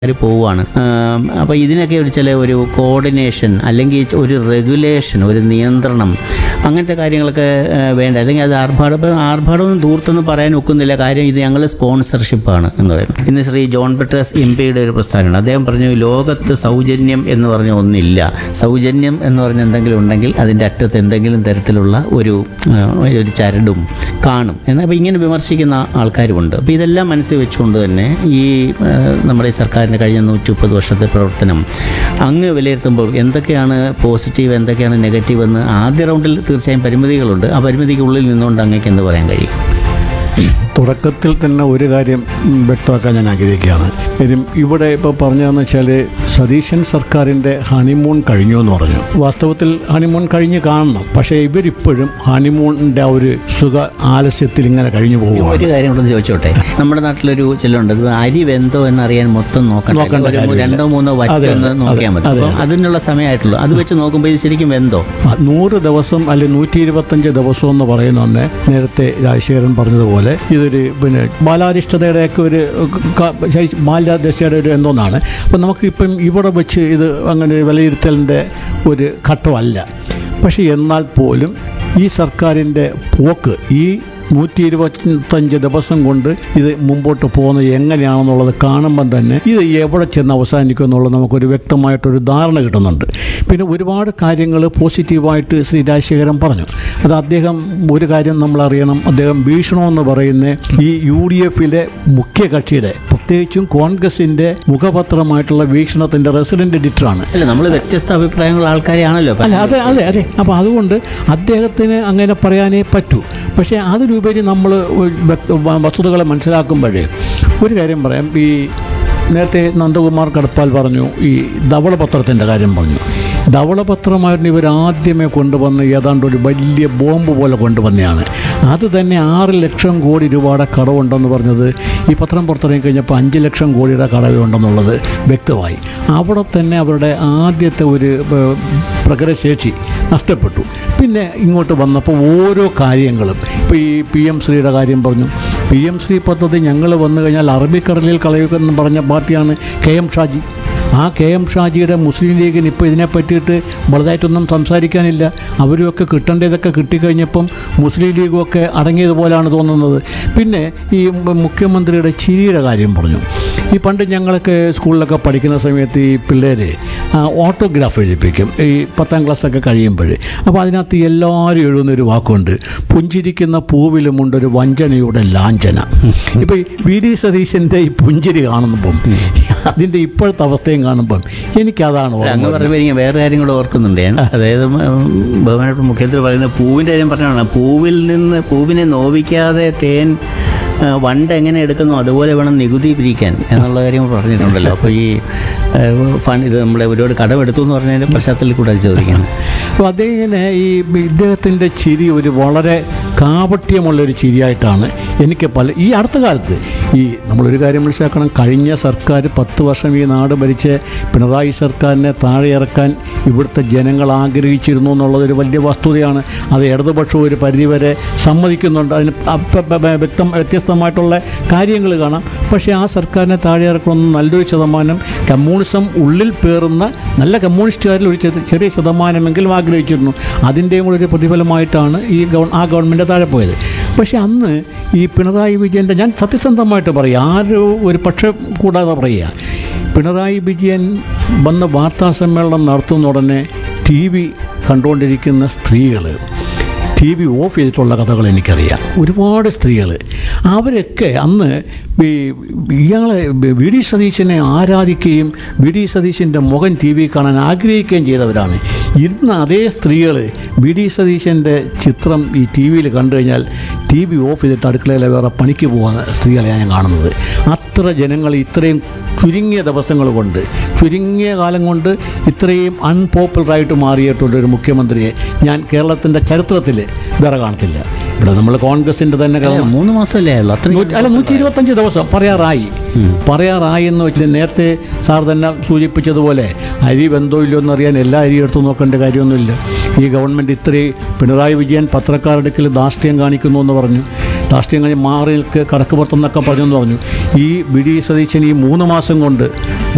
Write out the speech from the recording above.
അവർ പോവുകയാണ് അപ്പോൾ ഇതിനൊക്കെ ഒരു ചില ഒരു കോർഡിനേഷൻ അല്ലെങ്കിൽ ഒരു റെഗുലേഷൻ ഒരു നിയന്ത്രണം അങ്ങനത്തെ കാര്യങ്ങളൊക്കെ ആ, വേണ്ട അല്ലെങ്കിൽ അത് ആർഭാടം ഇപ്പം ആർഭാടമൊന്നും ദൂർത്തൊന്നും പറയാൻ ഒക്കുന്നില്ല കാര്യം ഇത് ഞങ്ങൾ സ്പോൺസർഷിപ്പാണ് എന്ന് പറയുന്നത് ഇന്ന് ശ്രീ ജോൺ പെട്രസ് എം പിയുടെ ഒരു പ്രസ്താവനയാണ് അദ്ദേഹം പറഞ്ഞു ലോകത്ത് സൗജന്യം എന്ന് പറഞ്ഞ ഒന്നില്ല സൗജന്യം എന്ന് പറഞ്ഞ എന്തെങ്കിലും ഉണ്ടെങ്കിൽ അതിൻ്റെ അറ്റത്ത് എന്തെങ്കിലും തരത്തിലുള്ള ഒരു ആ, ഒരു ചരടും കാണും എന്നാൽ അപ്പോൾ ഇങ്ങനെ വിമർശിക്കുന്ന ആൾക്കാരുമുണ്ട് അപ്പോൾ ഇതെല്ലാം മനസ്സിൽ വെച്ചുകൊണ്ട് തന്നെ ഈ ആ, നമ്മുടെ ഈ സർക്കാരിൻ്റെ കഴിഞ്ഞ നൂറ്റി മുപ്പത് വർഷത്തെ പ്രവർത്തനം അങ്ങ് വിലയിരുത്തുമ്പോൾ എന്തൊക്കെയാണ് പോസിറ്റീവ് എന്തൊക്കെയാണ് നെഗറ്റീവ് എന്ന് ആദ്യ റൗണ്ടിൽ തീർച്ചയായും പരിമിതികളുണ്ട് ആ പരിമിതിക്കുള്ളിൽ നിന്നുകൊണ്ട് അങ്ങേക്ക് എന്ത് പറയാൻ കഴിയും തുടക്കത്തിൽ തന്നെ ഒരു കാര്യം ഉം, വ്യക്തമാക്കാൻ ഞാൻ ആഗ്രഹിക്കുകയാണ് കാര്യം ഇവിടെ ഇപ്പോൾ പറഞ്ഞതെന്ന് വെച്ചാൽ സതീശൻ സർക്കാരിൻ്റെ ഹണിമൂൺ കഴിഞ്ഞു എന്ന് പറഞ്ഞു വാസ്തവത്തിൽ ഹണിമൂൺ കഴിഞ്ഞ് കാണണം പക്ഷേ ഇവരിപ്പോഴും ഹണിമൂണിൻ്റെ ആ ഒരു സുഖ ആലസ്യത്തിൽ ഇങ്ങനെ കഴിഞ്ഞു പോവുകയാണ് ഒരു കാര്യം കൂടെ ചോദിച്ചോട്ടെ നമ്മുടെ നാട്ടിലൊരു ചെല്ലുണ്ട് ഇത് അരി വെന്തോ എന്നറിയാൻ മൊത്തം നോക്കണ്ട നോക്കണ്ട ഒരു കാര്യമില്ല. രണ്ടോ മൂന്നോ അതെ, വറ്റൊന്ന് അതെ, നോക്കിയാൽ മതി അതെ, അപ്പോൾ അതിനുള്ള സമയമായിട്ടുള്ളൂ അത് വെച്ച് നോക്കുമ്പോൾ ഇത് ശരിക്കും വെന്തോ ആ, നൂറ് ദിവസം അല്ലെങ്കിൽ നൂറ്റി ഇരുപത്തഞ്ച് ദിവസം എന്ന് പറയുന്ന തന്നെ നേരത്തെ രാജശേഖരൻ പറഞ്ഞതുപോലെ ഇതൊരു പിന്നെ ബാലാരിഷ്ടതയുടെയൊക്കെ ഒരു ക- ശൈ- ബാല്യദശയുടെ ഒരു എന്തോന്നാണ് അപ്പം നമുക്ക് ഇപ്പം ഇവിടെ വെച്ച് ഇത് അങ്ങനെ ഒരു വിലയിരുത്തലിൻ്റെ ഒരു ഘട്ടമല്ല പക്ഷേ എന്നാൽ പോലും ഈ സർക്കാരിൻ്റെ പോക്ക് ഈ നൂറ്റി ഇരുപത്തഞ്ച് ദിവസം കൊണ്ട് ഇത് മുമ്പോട്ട് പോകുന്നത് എങ്ങനെയാണെന്നുള്ളത് കാണുമ്പം തന്നെ ഇത് എവിടെ ചെന്ന് അവസാനിക്കും എന്നുള്ളത് നമുക്കൊരു വ്യക്തമായിട്ടൊരു ധാരണ കിട്ടുന്നുണ്ട് പിന്നെ ഒരുപാട് കാര്യങ്ങൾ പോസിറ്റീവായിട്ട് ശ്രീ രാജശേഖരൻ പറഞ്ഞു അത് അദ്ദേഹം ഒരു കാര്യം നമ്മൾ അറിയണം അദ്ദേഹം ഭീഷണം എന്ന് പറയുന്ന ഈ യു ഡി എഫിലെ മുഖ്യ കക്ഷിയുടെ പ്രത്യേകിച്ചും കോൺഗ്രസിൻ്റെ മുഖപത്രമായിട്ടുള്ള വീക്ഷണത്തിൻ്റെ റെസിഡന്റ് എഡിറ്ററാണ് അല്ല നമ്മൾ വ്യത്യസ്ത അഭിപ്രായങ്ങളുള്ള ആൾക്കാരെയാണല്ലോ അല്ല അതെ അതെ അതെ അപ്പോൾ അതുകൊണ്ട് അദ്ദേഹത്തിന് അങ്ങനെ പറയാനേ പറ്റൂ പക്ഷേ അതിലുപരി നമ്മൾ വസ്തുതകളെ മനസ്സിലാക്കുമ്പോഴേ ഒരു കാര്യം പറയാം ഈ നേരത്തെ നന്ദകുമാർ കടപ്പാൽ പറഞ്ഞു ഈ ധവളപത്രത്തിൻ്റെ കാര്യം പറഞ്ഞു ധവളപത്രമായിരുന്നു ഇവർ ആദ്യമേ കൊണ്ടുവന്ന് ഏതാണ്ട് ഒരു വലിയ ബോംബ് പോലെ കൊണ്ടുവന്നതാണ് അത് തന്നെ ആറ് ലക്ഷം കോടി രൂപയുടെ കടവുണ്ടെന്ന് പറഞ്ഞത് ഈ പത്രം പുറത്തിറങ്ങി കഴിഞ്ഞപ്പോൾ അഞ്ച് ലക്ഷം കോടിയുടെ കടവുണ്ടെന്നുള്ളത് വ്യക്തമായി അവിടെ തന്നെ അവരുടെ ആദ്യത്തെ ഒരു ഏഹ്, പ്രകടശേഷി നഷ്ടപ്പെട്ടു പിന്നെ ഇങ്ങോട്ട് വന്നപ്പോൾ ഓരോ കാര്യങ്ങളും ഇപ്പോൾ ഈ പി എം ശ്രീയുടെ കാര്യം പറഞ്ഞു പി എം ശ്രീ പദ്ധതി ഞങ്ങൾ വന്നു കഴിഞ്ഞാൽ അറബിക്കടലിൽ കളയുക എന്ന് പറഞ്ഞ പാർട്ടിയാണ് കെ എം ഷാജി ആ കെ എം ഷാജിയുടെ മുസ്ലിം ലീഗിന് ഇപ്പോൾ ഇതിനെ പറ്റിയിട്ട് വലുതായിട്ടൊന്നും സംസാരിക്കാനില്ല അവരുമൊക്കെ കിട്ടേണ്ടതൊക്കെ കിട്ടിക്കഴിഞ്ഞപ്പം മുസ്ലിം ലീഗുമൊക്കെ അടങ്ങിയതുപോലെയാണ് തോന്നുന്നത് പിന്നെ ഈ മുഖ്യമന്ത്രിയുടെ ചിരിയുടെ കാര്യം പറഞ്ഞു ഈ പണ്ട് ഞങ്ങളൊക്കെ സ്കൂളിലൊക്കെ പഠിക്കുന്ന സമയത്ത് ഈ പിള്ളേർ ഓട്ടോഗ്രാഫ് എഴുതിപ്പിക്കും ഈ പത്താം ക്ലാസ്സൊക്കെ കഴിയുമ്പോൾ അപ്പോൾ അതിനകത്ത് എല്ലാവരും എഴുതുന്നൊരു വാക്കുണ്ട് പുഞ്ചിരിക്കുന്ന പൂവിലുമുണ്ടൊരു വഞ്ചനയുടെ ലാഞ്ചന ഇപ്പോൾ ഈ വി ഡി സതീശൻ്റെ ഈ പുഞ്ചിരി കാണുമ്പം അതിൻ്റെ ഇപ്പോഴത്തെ അവസ്ഥയും കാണുമ്പം എനിക്കതാണ് അല്ല, അങ്ങ് ഓർമ്മ പറയുമ്പോൾ എനിക്ക് വേറെ കാര്യം കൂടെ ഓർക്കുന്നുണ്ട് ഞാൻ അതായത് ഉം, ബഹുമാനപ്പെട്ട മുഖ്യമന്ത്രി പറയുന്ന പൂവിൻ്റെ കാര്യം പറഞ്ഞാണ് പൂവിൽ നിന്ന് പൂവിനെ നോവിക്കാതെ തേൻ ആ, വണ്ട് എങ്ങനെ എടുക്കുന്നു അതുപോലെ വേണം നികുതി പിരിക്കാൻ എന്നുള്ള കാര്യം പറഞ്ഞിട്ടുണ്ടല്ലോ അപ്പോൾ ഈ ഫണ്ട് ഇത് നമ്മുടെ ഒരുപാട് കടമെടുത്തു എന്ന് പറഞ്ഞതിൻ്റെ പശ്ചാത്തലത്തിൽ കൂടെ അത് ചോദിക്കണം അപ്പോൾ അദ്ദേഹത്തിന് ഈ ഇദ്ദേഹത്തിൻ്റെ ചിരി ഒരു വളരെ കാപട്യമുള്ളൊരു ചിരിയായിട്ടാണ് എനിക്ക് പല ഈ അടുത്ത കാലത്ത് ഈ നമ്മളൊരു കാര്യം മനസ്സിലാക്കണം കഴിഞ്ഞ സർക്കാർ പത്ത് വർഷം ഈ നാട് ഭരിച്ച പിണറായി സർക്കാരിനെ താഴെ ഇറക്കാൻ ഇവിടുത്തെ ജനങ്ങൾ ആഗ്രഹിച്ചിരുന്നു എന്നുള്ളതൊരു വലിയ വസ്തുതയാണ് അത് ഇടതുപക്ഷം ഒരു പരിധിവരെ സമ്മതിക്കുന്നുണ്ട് അതിന് അപ്പ- പ- പ- വ്യക്തം വ്യത്യസ്തമായിട്ടുള്ള കാര്യങ്ങൾ കാണാം പക്ഷേ ആ സർക്കാരിനെ താഴെ ഇറക്കണമെന്ന് നല്ലൊരു ശതമാനം കമ്മ്യൂണിസം ഉള്ളിൽ പേറുന്ന നല്ല കമ്മ്യൂണിസ്റ്റുകാരിൽ ഒരു ചെറിയ- ചെറിയ ശതമാനമെങ്കിലും ആഗ്രഹിച്ചിരുന്നു അതിൻ്റെയും കൂടെ ഒരു പ്രതിഫലമായിട്ടാണ് ഈ ഗവ ആ ഗവൺമെൻറ് താഴെ പോയത് പക്ഷേ അന്ന് ഈ പിണറായി വിജയൻ്റെ ഞാൻ സത്യസന്ധമായിട്ട് പറയാം ആരും ഒരു പക്ഷം കൂടാതെ പറയുക പിണറായി വിജയൻ വന്ന് വാർത്താ സമ്മേളനം നടത്തുന്ന ഉടനെ ടി വി കണ്ടുകൊണ്ടിരിക്കുന്ന സ്ത്രീകൾ ടി വി ഓഫ് ചെയ്തിട്ടുള്ള കഥകൾ എനിക്കറിയാം ഒരുപാട് സ്ത്രീകൾ അവരൊക്കെ അന്ന് ഈ ഇയാളെ വി ഡി സതീശനെ ആരാധിക്കുകയും വി ഡി സതീശൻ്റെ മുഖം ടി വി കാണാൻ ആഗ്രഹിക്കുകയും ചെയ്തവരാണ് ഇന്ന് അതേ സ്ത്രീകൾ വി ഡി സതീശൻ്റെ ചിത്രം ഈ ടി വിയിൽ കണ്ടു കഴിഞ്ഞാൽ ടി വി ഓഫ് ചെയ്തിട്ട് അടുക്കളയിലെ വേറെ പണിക്ക് പോകുന്ന സ്ത്രീകളെയാണ് ഞാൻ കാണുന്നത് അത്ര ജനങ്ങൾ ഇത്രയും ചുരുങ്ങിയ ദിവസങ്ങൾ കൊണ്ട് ചുരുങ്ങിയ കാലം കൊണ്ട് ഇത്രയും അൺപോപ്പുലറായിട്ട് മാറിയിട്ടുള്ള ഒരു മുഖ്യമന്ത്രിയെ ഞാൻ കേരളത്തിൻ്റെ ചരിത്രത്തിൽ വേറെ കാണത്തില്ല ഇവിടെ നമ്മൾ കോൺഗ്രസിൻ്റെ തന്നെ അല്ല, കാണാം മൂന്ന് മാസമല്ലേ ആയുള്ളൂ അത്ര നൂറ്റി- അല്ല നൂറ്റി ഇരുപത്തഞ്ച് ദിവസം പറയാറായി പറയാറായി എന്ന് വെച്ചാൽ നേരത്തെ സാർ തന്നെ സൂചിപ്പിച്ചതുപോലെ അരി വെന്തോ ഇല്ലയോ എന്നറിയാൻ എല്ലാ അരി എടുത്തു നോക്കേണ്ട കാര്യമൊന്നുമില്ല ഈ ഗവൺമെൻറ് ഇത്രയും പിണറായി വിജയൻ പത്രക്കാരുടെ ധാർഷ്ട്യം കാണിക്കുന്നു എന്ന് പറഞ്ഞു ധാർഷ്ട്യം കഴിഞ്ഞ് മാറി നിൽക്ക് കടക്ക് പുറത്തെന്നൊക്കെ പറഞ്ഞു എന്ന് പറഞ്ഞു ഈ വി ഡി സതീശൻ ഈ മൂന്ന് മാസം കൊണ്ട്